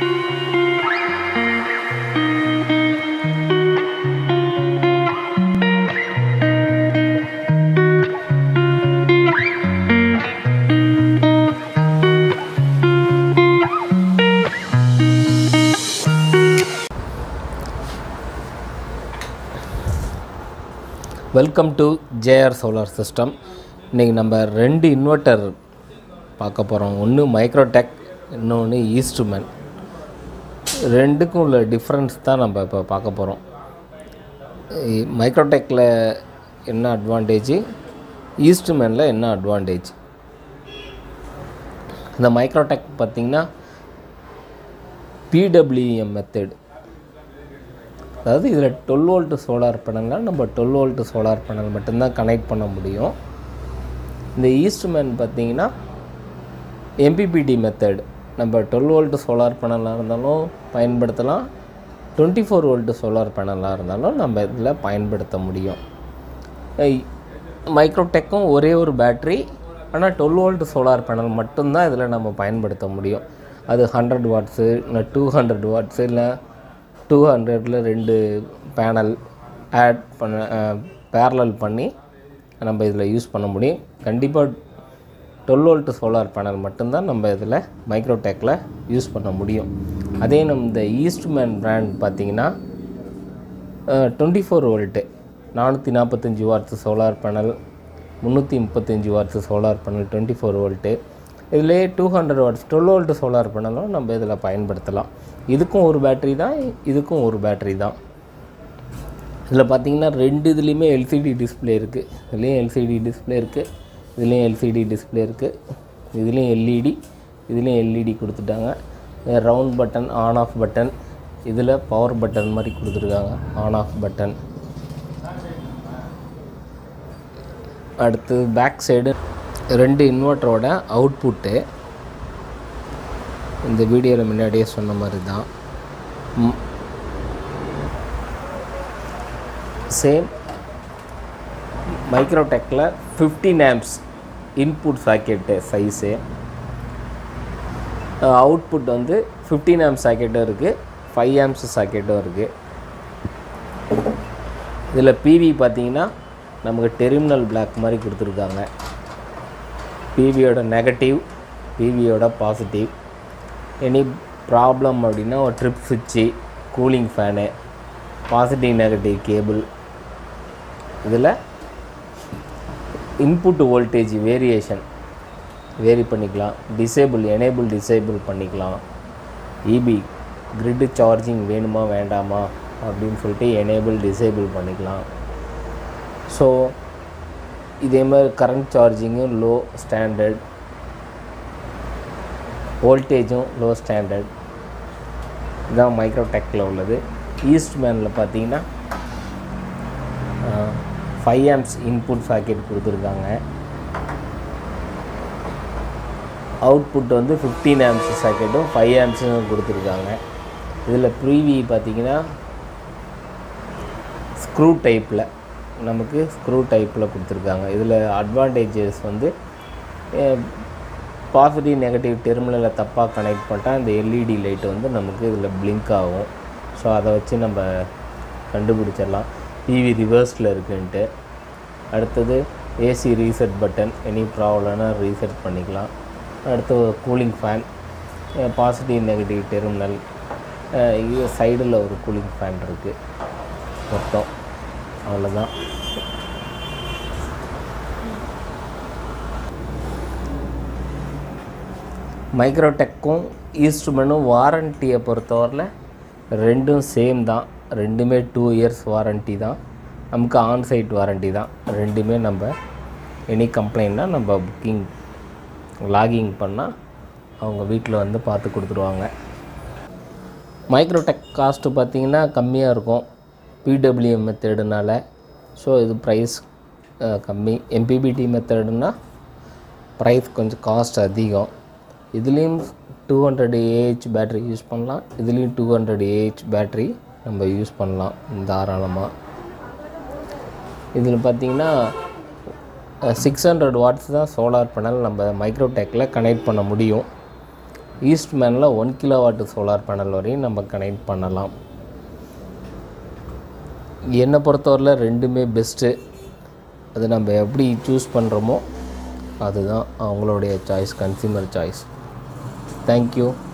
welcome to JR solar system இன்றைக்கி நம்ம ரெண்டு இன்வெர்ட்டர் பார்க்க போகிறோம் ஒன்று மைக்ரோடெக் இன்னொன்று ஈஸ்ட்மேன் ரெண்டுக்கும் உள்ள டிஃப்ரென்ஸ் தான் நம்ம இப்போ பார்க்க போகிறோம் மைக்ரோடெக்கில் என்ன அட்வான்டேஜ் ஈஸ்ட்மேனில் என்ன அட்வான்டேஜ் இந்த மைக்ரோடெக் பார்த்திங்கன்னா பிடபிள்யூஎம் மெத்தட் அதாவது இதில் டுவெல் வோல்ட்டு சோலார் பேனல்னால் நம்ம டுவெல் வோல்ட்டு சோலார் பேனல் மட்டும்தான் கனெக்ட் பண்ண முடியும் இந்த ஈஸ்ட்மேன் பார்த்தீங்கன்னா எம்பிபிடி மெத்தட் நம்ம டுவெல் வோல்ட்டு சோலார் பேனலாக இருந்தாலும் பயன்படுத்தலாம் டுவெண்ட்டி ஃபோர் வோல்ட்டு சோலார் பேனலாக இருந்தாலும் நம்ம இதில் பயன்படுத்த முடியும் மைக்ரோடெக்கும் ஒரே ஒரு பேட்ரி ஆனால் டுவெல் வோல்ட் சோலார் பேனல் மட்டும்தான் இதில் நம்ம பயன்படுத்த முடியும் அது ஹண்ட்ரட் வாட்ஸு இல்லை டூ ஹண்ட்ரட் வாட்ஸு இல்லை டூ ஹண்ட்ரடில் ரெண்டு பேனல் ஆட் பண்ண பேரலல் பண்ணி நம்ம இதில் யூஸ் பண்ண முடியும் கண்டிப்பாக டுவெல் வோல்ட் சோலார் பேனல் மட்டும்தான் நம்ம இதில் மைக்ரோடெக்கில் யூஸ் பண்ண முடியும் அதே நம்ம இந்த ஈஸ்ட்மேன் பிராண்ட் பார்த்திங்கன்னா டுவெண்ட்டி ஃபோர் வோல்ட்டு நானூற்றி நாற்பத்தஞ்சி வாட்ஸ் சோலார் பேனல் முந்நூற்றி முப்பத்தஞ்சு watts solar panel twenty four volt இதிலே two hundred watts twelve volt solar பேனலும் நம்ம இதில் பயன்படுத்தலாம் இதுக்கும் ஒரு பேட்ரி தான் இதுக்கும் ஒரு பேட்ரி தான் இதில் பார்த்தீங்கன்னா ரெண்டு இதுலேயுமே எல்சிடி டிஸ்பிளே இருக்குது இதுலேயும் எல்சிடி டிஸ்பிளே இருக்குது இதுலேயும் எல்சிடி டிஸ்பிளே இருக்குது இதுலேயும் எல்இடி இதுலேயும் எல்இடி கொடுத்துட்டாங்க round button on off button இதில் பவர் பட்டன் மாதிரி கொடுத்துருக்காங்க ஆன் ஆஃப் பட்டன் அடுத்து பேக் சைடு ரெண்டு இன்வெர்ட்டரோட அவுட்புட்டு இந்த வீடியோவில் முன்னாடியே சொன்ன மாதிரி தான் சேம் மைக்ரோடெக்கில் fifteen amps input socket size output வந்து ஃபிஃப்டீன் ஆம்ப் சாக்கெட்டும் இருக்குது ஃபைவ் ஆம்ப்ஸ் சாக்கெட்டும் இருக்குது இதில் பிவி பார்த்தீங்கன்னா நமக்கு டெர்மினல் பிளாக் மாதிரி கொடுத்துருக்காங்க பிவியோட நெகட்டிவ் பிவியோட பாசிட்டிவ் எனி ப்ராப்ளம் அப்படின்னா ஒரு ட்ரிப் சுவிட்சு cooling fan positive negative cable இதில் இன்புட் வோல்டேஜ் வேரியேஷன் வேரி பண்ணிக்கலாம் டிசேபிள் எனேபிள் டிசேபிள் பண்ணிக்கலாம் இபி கிரிட்டு சார்ஜிங் வேணுமா வேண்டாமா அப்படின்னு சொல்லிட்டு எனேபிள் டிசேபிள் பண்ணிக்கலாம் ஸோ இதே மாதிரி கரண்ட் சார்ஜிங்கும் லோ ஸ்டாண்டர்ட் வோல்டேஜும் லோ ஸ்டாண்டர்ட் இதுதான் மைக்ரோடெக்கில் உள்ளது ஈஸ்ட்மேனில் பார்த்தீங்கன்னா ஃபைவ் ஆம்ஸ் இன்புட் சாக்கெட் கொடுத்துருக்காங்க அவுட்புட் வந்து ஃபிஃப்டீன் ஆம்ஸ் சாக்கெட்டும் ஃபைவ் ஆம்ஸும் கொடுத்துருக்காங்க இதில் ப்ரீவி பார்த்திங்கன்னா ஸ்க்ரூ டைப்பில் நமக்கு ஸ்க்ரூ டைப்பில் கொடுத்துருக்காங்க இதில் அட்வான்டேஜஸ் வந்து பாசிட்டிவ் நெகட்டிவ் டெர்மினலில் தப்பாக கனெக்ட் பண்ணிட்டா இந்த எல்இடி லைட் வந்து நமக்கு இதில் பிளிங்க் ஆகும் ஸோ அதை வச்சு நம்ம கண்டுபிடிச்சிடலாம் டிவி ரிவர்ஸில் இருக்குன்ட்டு அடுத்தது ஏசி ரீசெட் பட்டன் எனி ப்ராப்ளம்னா ரீசெட் பண்ணிக்கலாம் அடுத்து cooling fan positive negative terminal இது சைடில் ஒரு கூலிங் ஃபேன் இருக்குது மொத்தம் அவ்வளோதான் மைக்ரோடெக்கும் ஈஸ்ட்மேனும் வாரண்டியை பொறுத்தவரையில் ரெண்டும் சேம் தான் ரெண்டுமே டூ இயர்ஸ் வாரண்ட்டி தான் நமக்கு ஆன்சைட் வாரண்ட்டி தான் ரெண்டுமே நம்ம எனி கம்ப்ளைண்ட்னா நம்ம புக்கிங் லாகிங் பண்ணால் அவங்க வீட்டில் வந்து பார்த்து கொடுத்துருவாங்க மைக்ரோடெக் காஸ்ட்டு பார்த்திங்கன்னா கம்மியாக இருக்கும் பிடபிள்யூஎம் மெத்தடுனால ஸோ இது ப்ரைஸ் கம்மி எம்பிபிடி மெத்தடுனா ப்ரைஸ் கொஞ்சம் காஸ்ட் அதிகம் இதுலேயும் two hundred AH battery use பண்ணலாம் இதுலேயும் டூ ஹண்ட்ரட் ஏஹெச் பேட்ரி நம்ம யூஸ் பண்ணலாம் தாராளமாக இதில் பார்த்திங்கன்னா சிக்ஸ் ஹண்ட்ரட் வாட்ஸ் தான் சோலார் பேனல் நம்ம மைக்ரோடெக்கில் கனெக்ட் பண்ண முடியும் ஈஸ்ட்மேனில் one kilo watt solar panel வரையும் நம்ம கனெக்ட் பண்ணலாம் என்னை பொறுத்தவரையில் ரெண்டுமே பெஸ்ட்டு அது நம்ம எப்படி சூஸ் பண்ணுறோமோ அதுதான் அவங்களுடைய சாய்ஸ் கன்சியூமர் சாய்ஸ் தேங்க்யூ